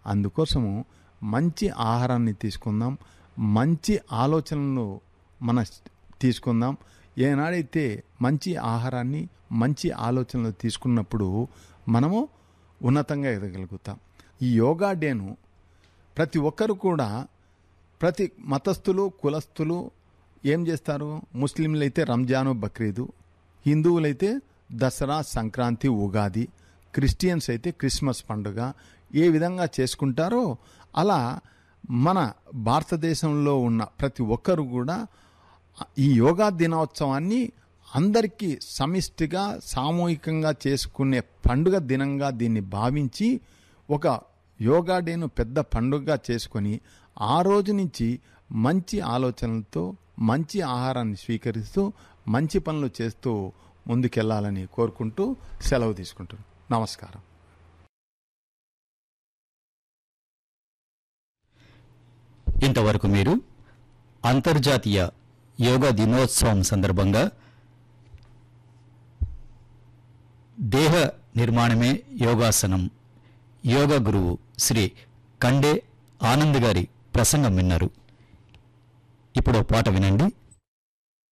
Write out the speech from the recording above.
అందుకోసము మంచి ఆహారాన్ని తీసుకుందాం మంచి ఆలోచనలను మన తీసుకుందాం ఏనాడైతే మంచి ఆహారాన్ని మంచి ఆలోచనలు తీసుకున్నప్పుడు మనము ఉన్నతంగా ఎదగలుగుతాం ఈ యోగా డేను ప్రతి ఒక్కరు కూడా ప్రతి మతస్థులు కులస్థులు ఏం చేస్తారు ముస్లింలు అయితే రంజాను బక్రీదు హిందువులైతే దసరా సంక్రాంతి ఉగాది క్రిస్టియన్స్ అయితే క్రిస్మస్ పండుగ ఏ విధంగా చేసుకుంటారో అలా మన భారతదేశంలో ఉన్న ప్రతి ఒక్కరు కూడా ఈ యోగా దినోత్సవాన్ని అందరికీ సమిష్టిగా సామూహికంగా చేసుకునే పండుగ దినంగా దీన్ని భావించి ఒక యోగా డేను పెద్ద పండుగగా చేసుకొని ఆ రోజు నుంచి మంచి ఆలోచనలతో మంచి ఆహారాన్ని స్వీకరిస్తూ మంచి పనులు చేస్తూ ముందుకెళ్లాలని కోరుకుంటూ సెలవు తీసుకుంటున్నాను నమస్కారం ఇంతవరకు మీరు అంతర్జాతీయ యోగా దినోత్సవం సందర్భంగా దేహ నిర్మాణమే యోగాసనం యోగా గురువు శ్రీ కండే ఆనంద్ గారి ప్రసంగం విన్నారు ఇప్పుడు ఓ పాట వినండి